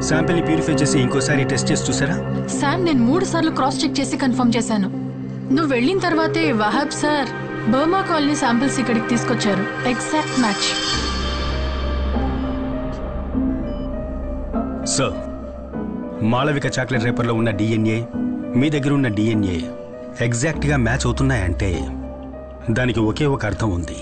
శాంపిల్ని purify చేసి ఇంకోసారి test చేసి చూసారా శామ్ నేను మూడు సార్లు క్రాస్ చెక్ చేసి కన్ఫర్మ్ చేశాను నువ్వు వెళ్ళిన తర్వాతే Wahab sir Burma colony samples ఇక్కడికి తీసుకొచ్చారు exact match sir Malavika chocolate రేపర్లో ఉన్న డిఎన్ఏ మీ దగ్గర ఉన్న డిఎన్ఏ ఎగ్జాక్ట్గా మ్యాచ్ అవుతున్నాయంటే దానికి ఒకే ఒక అర్థం ఉంది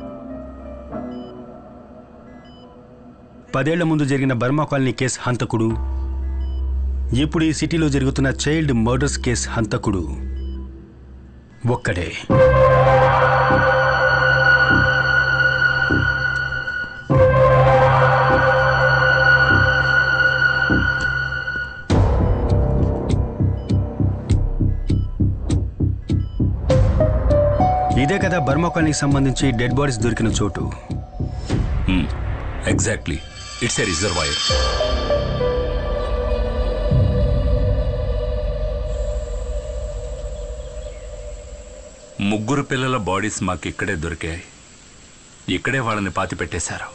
పదేళ్ల ముందు జరిగిన బర్మా కాలనీ కేసు హంతకుడు ఇప్పుడు ఈ సిటీలో జరుగుతున్న చైల్డ్ మర్డర్స్ కేసు హంతకుడు ఒక్కడే ఇదే కదా బర్మా కాలనీకి సంబంధించి డెడ్ బాడీస్ దొరికిన చోటు ఎగ్జాక్ట్లీ ఇట్స్ ఎ రిజర్వాయర్ ముగ్గురు పిల్లల బాడీస్ మాకు ఇక్కడే దొరికాయి ఇక్కడే వాళ్ళని పాతి పెట్టేశారు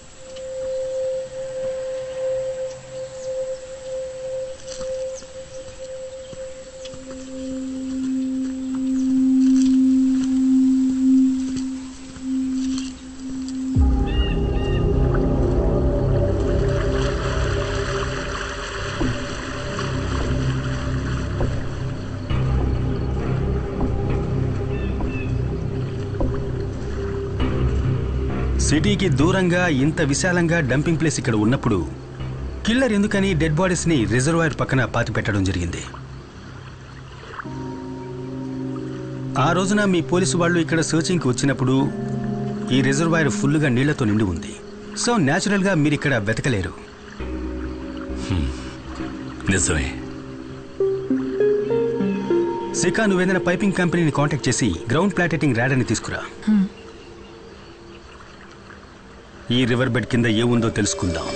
సిటీకి దూరంగా ఇంత విశాలంగా డంపింగ్ ప్లేస్ ఇక్కడ ఉన్నప్పుడు కిల్లర్ ఎందుకని డెడ్ బాడీస్ ని రిజర్వాయర్ పక్కన పాతి పెట్టడం జరిగింది ఆ రోజున మీ పోలీసు వాళ్ళు ఇక్కడ సర్చింగ్కి వచ్చినప్పుడు ఈ రిజర్వాయర్ ఫుల్గా నీళ్లతో నిండి ఉంది సో న్యాచురల్గా మీరు ఇక్కడ వెతకలేరు నిజమే సికా నువ్వేదైనా పైపింగ్ కంపెనీని కాంటాక్ట్ చేసి గ్రౌండ్ ప్లాటెటింగ్ ర్యాడర్ని తీసుకురా ఈ రివర్ బెడ్ కింద ఏముందో తెలుసుకుందాం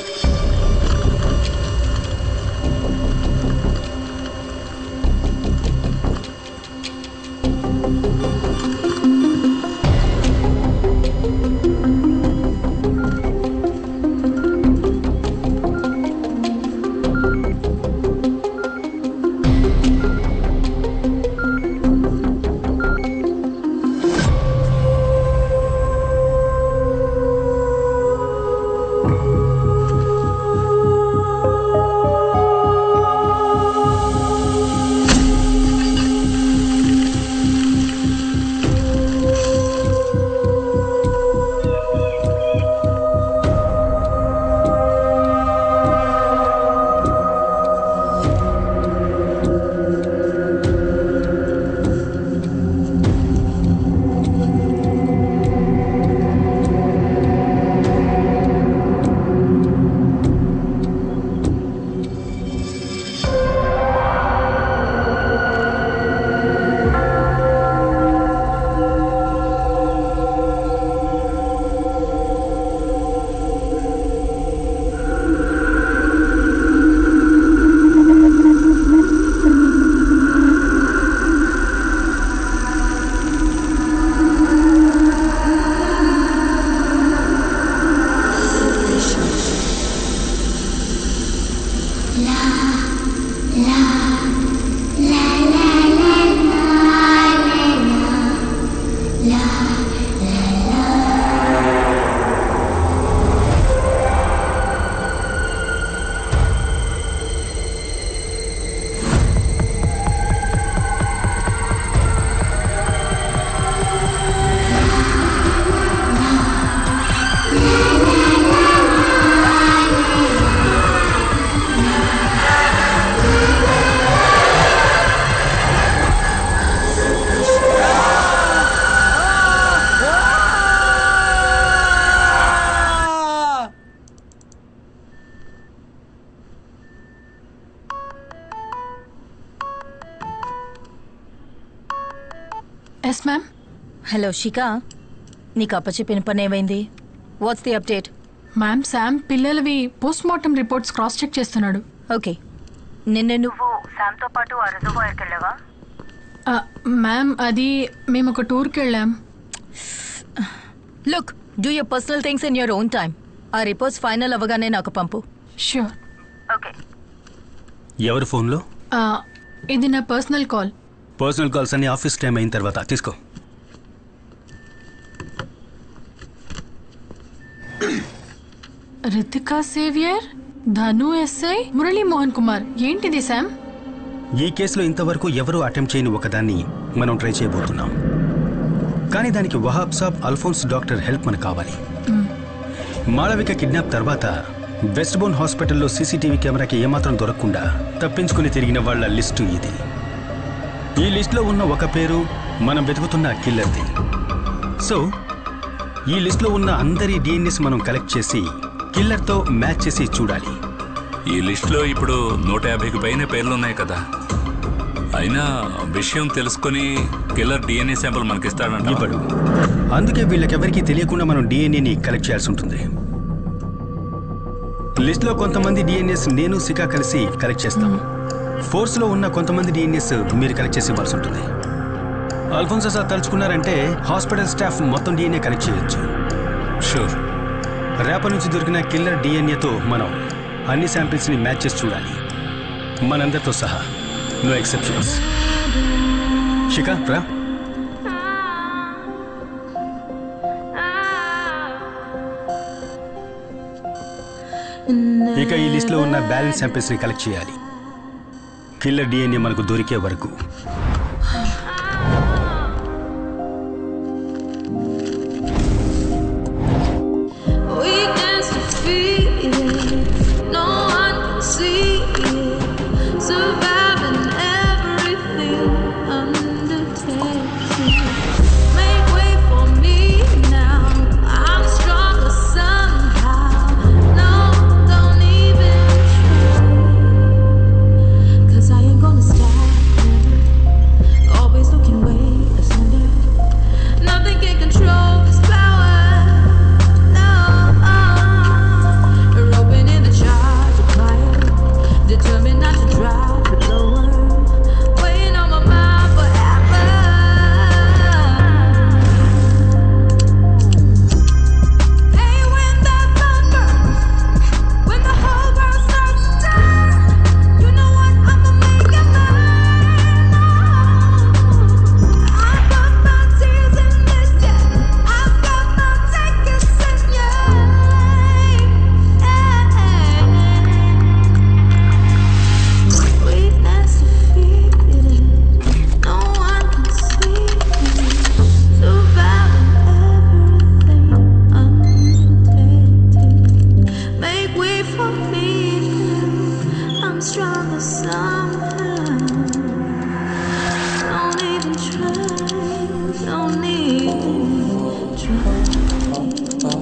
ఎస్ మ్యామ్ హలో షికా నీకు అప్పచెప్పిన పని ఏమైంది what's the update ma'am Sam పిల్లలవి post mortem reports cross check చేస్తున్నాడు ఓకే నిన్న నువ్వు శామ్తో పాటు ఆ రిజర్వాయర్కి వెళ్ళావా ఆ, మ్యామ్ అది మేము ఒక టూర్కి వెళ్ళాం look do your personal things in your own time ఆ రిపోర్ట్స్ ఫైనల్ అవ్వగానే నాకు పంపు ష్యూర్ ఓకే ఎవరి ఫోన్లో ఆ, ఇది నా పర్సనల్ కాల్ పర్సనల్ కాల్స్ అన్ని ఆఫీస్ టైం అయిన తర్వాత తీసుకో రితికా సేవియర్ ధను ఎస్ఐ మురళీ మోహన్ కుమార్ ఏంటిది శామ్ ఈ కేసులో ఇంతవరకు ఎవరూ అటెంప్ట్ చేయని ఒకదాన్ని మనం ట్రై చేయబోతున్నాం కానీ దానికి Wahab sahab Alphonse doctor help మనకు కావాలి మాళవిక కిడ్నాప్ తర్వాత వెస్ట్ బోన్ హాస్పిటల్లో సీసీటీవీ కెమెరాకి ఏమాత్రం దొరకకుండా తప్పించుకుని తిరిగిన వాళ్ళ లిస్టు ఇది ఈ లిస్టులో ఉన్న ఒక పేరు మనం వెతుకుతున్న కిల్లర్ది సో ఈ లిస్టులో ఉన్న అందరి డిఎన్ఎస్ మనం కలెక్ట్ చేసి కిల్లర్తో మ్యాచ్ చేసి చూడాలి ఈ లిస్టులో ఇప్పుడు నూట యాభైకి పైన పేర్లు ఉన్నాయి కదా అయినా విషయం తెలుసుకొని కిల్లర్ డిఎన్ఏ శాంపుల్ మనకిస్తాడంట ఇవ్వడు అందుకే వీళ్ళకెవరికీ తెలియకుండా మనం డిఎన్ఏని కలెక్ట్ చేయాల్సి ఉంటుంది లిస్ట్లో కొంతమంది డిఎన్ఎస్ నేను సికా కలిసి కలెక్ట్ చేస్తాం ఫోర్స్లో ఉన్న కొంతమంది డిఎన్ఎస్ మీరు కలెక్ట్ చేసి ఇవ్వాల్సి ఉంటుంది అల్ఫోన్సా సార్ తలుచుకున్నారంటే హాస్పిటల్ స్టాఫ్ మొత్తం డిఎన్ఏ కలెక్ట్ చేయొచ్చు షూర్ రేపటి నుంచి దొరికిన కిల్లర్ డిఎన్ఏతో మనం అన్ని శాంపిల్స్ని మ్యాచ్ చేసి చూడాలి మనందరితో సహా నో ఎక్సెప్షన్స్ శిఖా రా ఇక ఈ లిస్ట్లో ఉన్న బ్యాలెన్స్ శాంపిల్స్ని కలెక్ట్ చేయాలి కిల్లర్ డిఎన్ఏ మనకు దొరికే వరకు Weakness to feel it, no one can see it. Surviving everything undertaking. Make way for me now. I'm stronger somehow. No, don't even try. Cause I ain't gonna stop. Never. Always looking way asunder. Nothing can control this power. No, you're opening the charge of fire, determined not to drop it lower. Weighing on my mind forever. Hey, when the thunder, when the whole world starts to turn, you know what? I'ma make it mine. I put my tears in this, yeah. I've got my tickets in, yeah. Weakness to feel it, no one can see it. Surviving everything undetected. Make way for me now. I'm stronger somehow. Don't even try. Don't even try.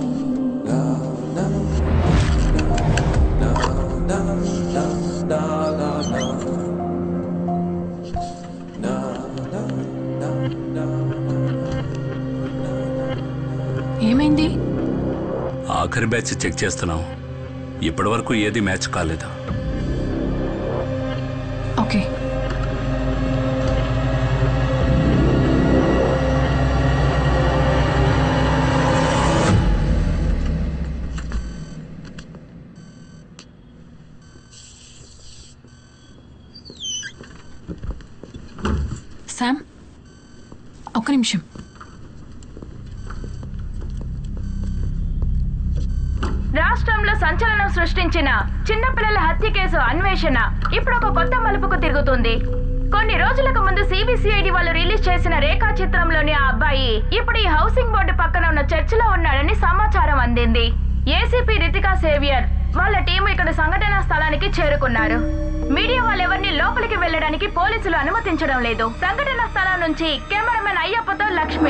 ఏమైంది ఆఖరి batch check చేస్తున్నాం ఇప్పటి వరకు ఏది match కాలేదు okay Sam ఒక్క నిమిషం రాష్ట్రంలో సంచలనం సృష్టించిన చిన్నపిల్లల హత్య కేసు అన్వేషణ ఇప్పుడు ఒక కొత్త మలుపుకు తిరుగుతుంది కొన్ని రోజులకు ముందు సిబిసిఐడి వాళ్ళు రిలీజ్ చేసిన రేఖా చిత్రంలోని ఆ అబ్బాయి ఇప్పుడు ఈ హౌసింగ్ బోర్డు పక్కన ఉన్న చర్చిలో ఉన్నాడని సమాచారం అందింది ఏసీపీ రితికా సేవియర్ వాళ్ళ టీం ఇక్కడ సంఘటనా స్థలానికి చేరుకున్నారు మీడియా వాళ్ళెవరిని లోపలికి వెళ్ళడానికి పోలీసులు అనుమతించడం లేదు సంఘటన స్థలం నుంచి కెమెరామెన్ అయ్యప్పతో లక్ష్మి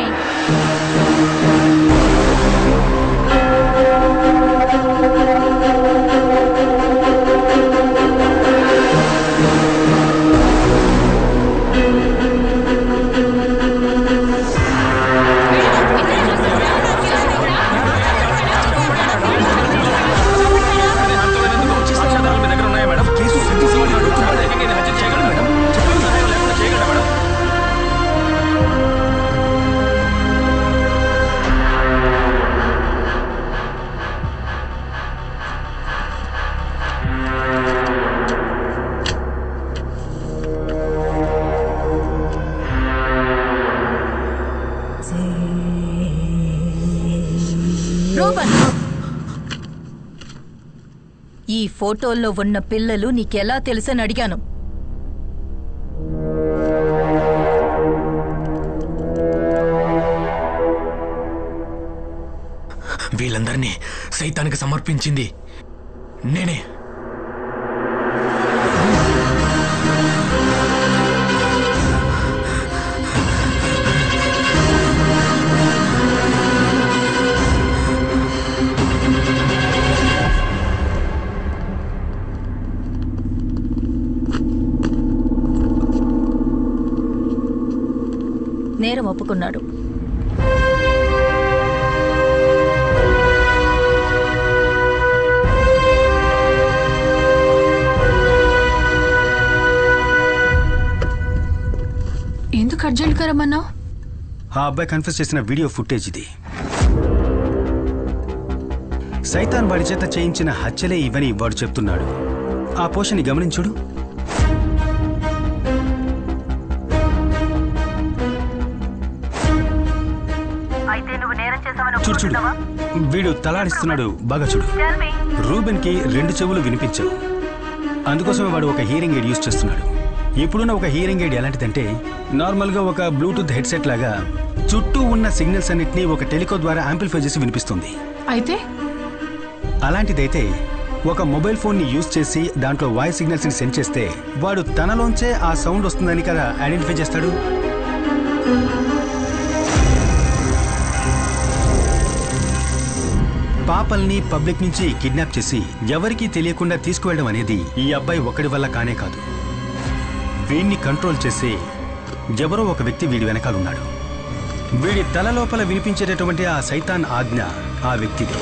కేసు రూబన్ ఈ ఫోటోల్లో ఉన్న పిల్లలు నీకెలా తెలుసని అడిగాను వీళ్ళందరినీ సైతానికి సమర్పించింది నేనే నేరం ఒప్పుకున్నాడు ఎందుకు అర్జెంట్గా రమ్మన్నావు ఆ అబ్బాయి కన్ఫ్యూజ్ చేసిన వీడియో ఫుటేజ్ ఇది సైతాన్ వాడి చేత చేయించిన హత్యలే ఇవని వాడు చెప్తున్నాడు ఆ పోషని గమనించుడు చూడు చూడు వీడు తలాడిస్తున్నాడు బాగా చూడు రూబెన్ కి రెండు చెవులు వినిపించవు అందుకోసమే వాడు ఒక హియరింగ్ ఎయిడ్ యూజ్ చేస్తున్నాడు ఇప్పుడున్న ఒక హియరింగ్ ఎయిడ్ ఎలాంటిదంటే నార్మల్గా ఒక బ్లూటూత్ హెడ్సెట్ లాగా చుట్టూ ఉన్న సిగ్నల్స్ అన్నిటినీ ఒక టెలికో ద్వారా యాంప్లిఫై చేసి వినిపిస్తుంది అయితే అలాంటిదైతే ఒక మొబైల్ ఫోన్ ని యూజ్ చేసి దాంట్లో వాయిస్ సిగ్నల్స్ ని సెండ్ చేస్తే వాడు తనలోంచే ఆ సౌండ్ వస్తుందని కదా ఐడెంటిఫై చేస్తాడు పాపల్ని పబ్లిక్ నుంచి కిడ్నాప్ చేసి ఎవరికీ తెలియకుండా తీసుకువెళ్ళడం అనేది ఈ అబ్బాయి ఒక్కడి వల్ల కానే కాదు వీడిని కంట్రోల్ చేసే ఎవరో ఒక వ్యక్తి వీడి వెనకాలన్నాడు వీడి తల లోపల వినిపించేటటువంటి ఆ సైతాన్ ఆజ్ఞ ఆ వ్యక్తిది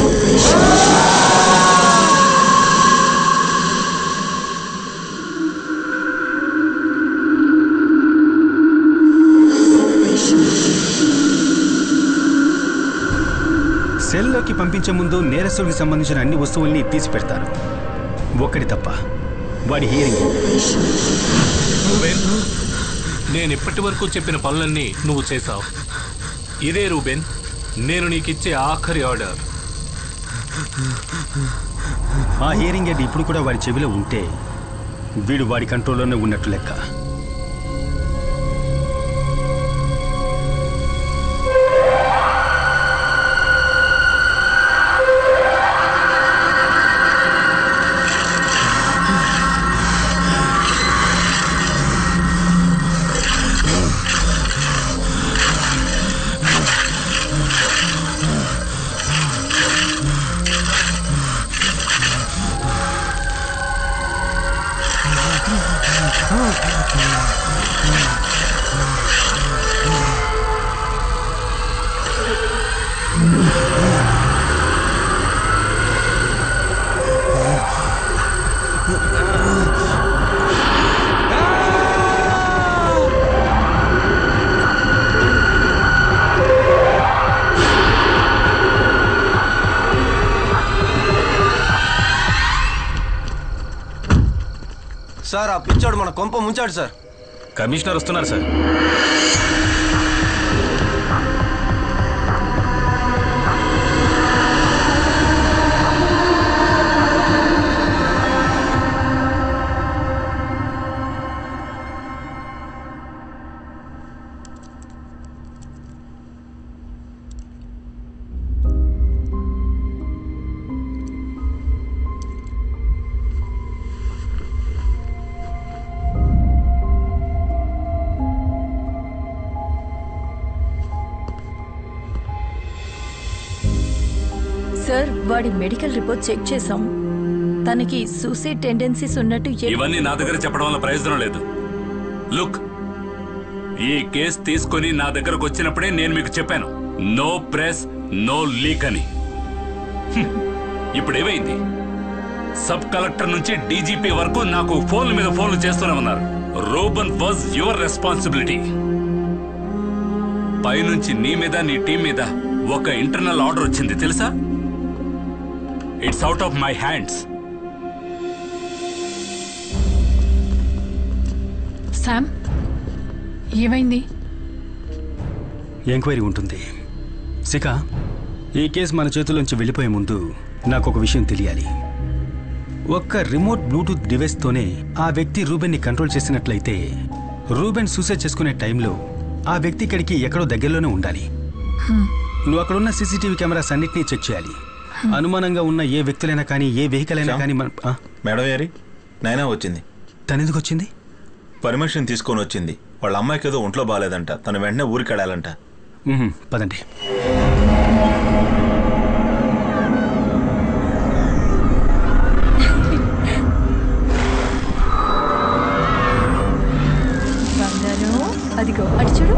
సెల్లోకి పంపించే ముందు నేరస్తుడికి సంబంధించిన అన్ని వస్తువుల్ని తీసి పెడతారు ఒక్కడి తప్ప వాడి హియరింగ్ రూబెన్ నేను ఇప్పటి వరకు చెప్పిన పనులన్నీ నువ్వు చేశావు ఇదే రూబెన్ నేను నీకిచ్చే ఆఖరి ఆర్డర్ ఆ హియరింగ్ ఎయిడ్ ఇప్పుడు కూడా వాడి చెవిలో ఉంటే వీడు వాడి కంట్రోల్లోనే ఉన్నట్టు లెక్క సార్ ఆ పిచ్చోడు మన కొంప ముంచాడు సార్ కమిషనర్ వస్తున్నారు సార్ సార్ వాడి మెడికల్ రిపోర్ట్ చెక్ చేశాం తనకి సూసైడ్ టెండెన్సీస్ ఉన్నట్టు ఏ- ఇవన్నీ నా దగ్గర చెప్పడం వల్ల ప్రయోజనం లేదు లుక్ ఈ కేసు తీసుకొని నా దగ్గరకు వచ్చినప్పుడే నేను మీకు చెప్పాను నో ప్రెస్ నో లీక్ అని హ్మ్. ఇప్పుడు ఏమైంది సబ్ కలెక్టర్ నుంచి డీజీపీ వరకు నాకు ఫోన్ల మీద ఫోన్లు చేస్తూనే ఉన్నారు రోబన్ వాజ్ యువర్ రెస్పాన్సిబిలిటీ పైనుంచి నీ మీద నీ టీం మీద ఒక ఇంటర్నల్ ఆర్డర్ వచ్చింది తెలుసా it's out of my hands Sam ఏమైంది ఎంక్వైరీ ఉంటుంది శిఖ ఈ కేసు మన చేతుల్లోంచి వెళ్ళిపోయే ముందు నాకు ఒక విషయం తెలియాలి ఒక్క రిమోట్ బ్లూటూత్ డివైస్తోనే ఆ వ్యక్తి రూబెన్ని కంట్రోల్ చేసినట్లయితే రూబెన్ సూసైడ్ చేసుకునే టైంలో ఆ వ్యక్తి ఇక్కడికి ఎక్కడో దగ్గరలోనే ఉండాలి నువ్వు అక్కడ ఉన్న సీసీటీవీ కెమెరాస్ అన్నిటినీ చెక్ చేయాలి అనుమానంగా ఉన్న ఏ వ్యక్తులైనా కానీ ఏ వెహికల్ అయినా కానీ మన ఆ, మేడం గారి నైనా వచ్చింది తనెందుకు వచ్చింది పర్మిషన్ తీసుకొని వచ్చింది వాళ్ళ అమ్మాయికి ఏదో ఒంట్లో బాగాలేదంట తను వెంటనే ఊరికి వెళ్ళాలంట మ్మ్, పదండి బంగారం అదిగో అటు చూడు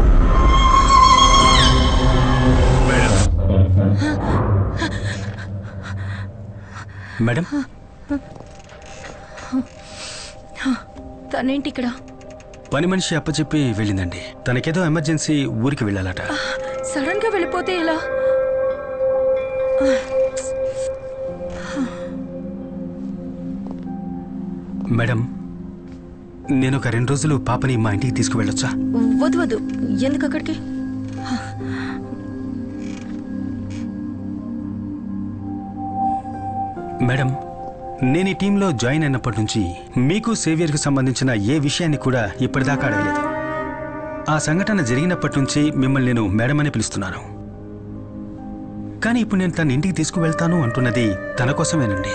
మేడం తనేంటి ఇక్కడ పని మనిషి అప్పచెప్పి వెళ్ళిందండి తనకేదో ఎమర్జెన్సీ ఊరికి వెళ్ళాలట సడన్ గా వెళ్ళిపోతే ఎలా మేడం నేను ఒక రెండు రోజులు పాపని మా ఇంటికి తీసుకువెళ్ళొచ్చా వద్దు వద్దు ఎందుకు అక్కడికి మేడం నేను ఈ టీంలో జాయిన్ అయినప్పటి నుంచి మీకు సేవియర్కి సంబంధించిన ఏ విషయాన్ని కూడా ఇప్పటిదాకా అడగలేదు ఆ సంఘటన జరిగినప్పటి నుంచి మిమ్మల్ని నేను మేడం అని పిలుస్తున్నాను కానీ ఇప్పుడు నేను తన ఇంటికి తీసుకువెళ్తాను అంటున్నది తన కోసమేనండి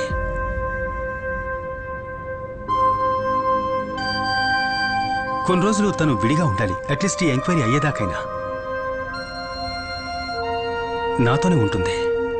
కొన్ని రోజులు తను విడిగా ఉండాలి అట్లీస్ట్ ఈ ఎంక్వైరీ అయ్యేదాకైనా నాతోనే ఉంటుంది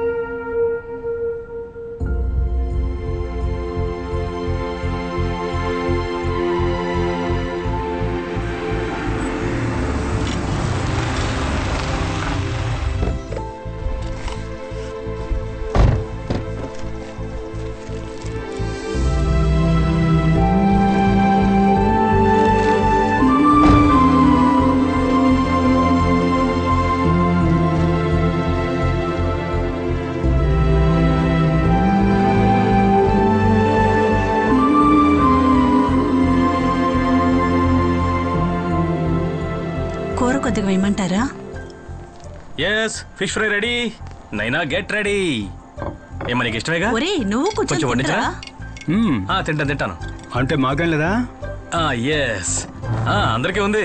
కూర కొద్దిగా వేయమంటారా yes fish fry ready Naina get ready ఏమో నీకు ఇష్టమేగా ఒరే నువ్వు కొంచెం కూర్చొని వడ్డించరా తింటరా మ్మ్. ఆ, తింటాను తింటాను అంటే మాకేం లేదా ఎస్ అందరికీ ఉంది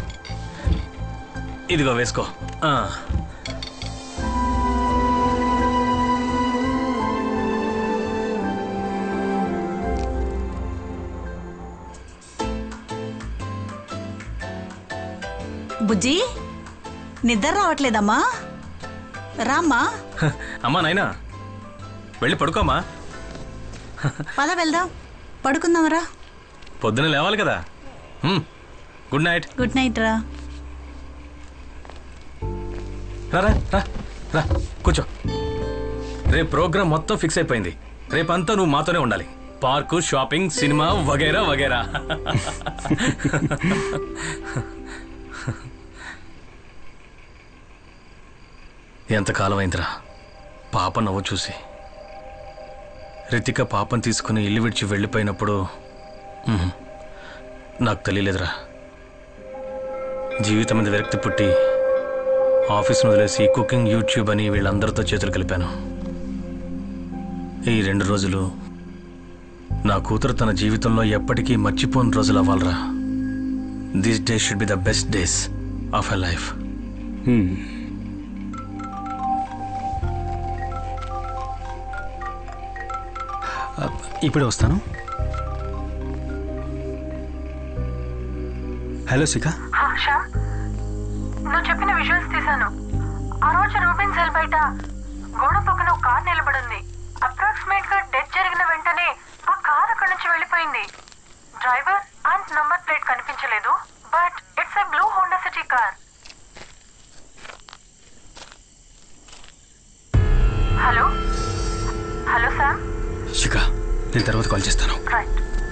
ఇదిగో వేసుకో ఆ. బుజ్జి నిద్ర రావట్లేదమ్మా రామ్మా హ, అమ్మా నాయనా వెళ్ళి పడుకోమ్మా పద వెళ్దాం పడుకుందాంరా పొద్దున లేవాలి కదా హ్మ్. గుడ్ నైట్ గుడ్ నైట్ రా రా రా రా రా కూర్చో రేపు ప్రోగ్రామ్ మొత్తం ఫిక్స్ అయిపోయింది రేపంతా నువ్వు మాతోనే ఉండాలి పార్కు షాపింగ్ సినిమా వగైరా వగైరా ఎంతకాలం అయిందిరా పాప నవ్వు చూసి రితిక పాపను తీసుకుని ఇల్లు విడిచి వెళ్ళిపోయినప్పుడు ఉహు, నాకు తెలియలేదురా జీవితం మీద విరక్తి పుట్టి ఆఫీస్ను వదిలేసి కుకింగ్ యూట్యూబ్ అని వీళ్ళందరితో చేతులు కలిపాను ఈ రెండు రోజులు నా కూతురు తన జీవితంలో ఎప్పటికీ మర్చిపోని రోజులు అవ్వాలరా this day should be the best days of a life hmm. ఆ, ఇప్పుడే వస్తాను హలో శిఖ శ్యామ్ నువ్వు చెప్పిన విజువల్స్ తీశాను ఆ రోజు రూబిన్ సెల్ బయట గోడ పక్కన ఒక కార్ నిలబడింది అప్రాక్సిమేట్ గా డెత్ జరిగిన వెంటనే ఆ కార్ అక్కడి నుంచి వెళ్ళిపోయింది డ్రైవర్ అండ్ నంబర్ ప్లేట్ కనిపించలేదు but it's a blue Honda City car hello hello Sam Shikha నేను తర్వాత కాల్ చేస్తాను రైట్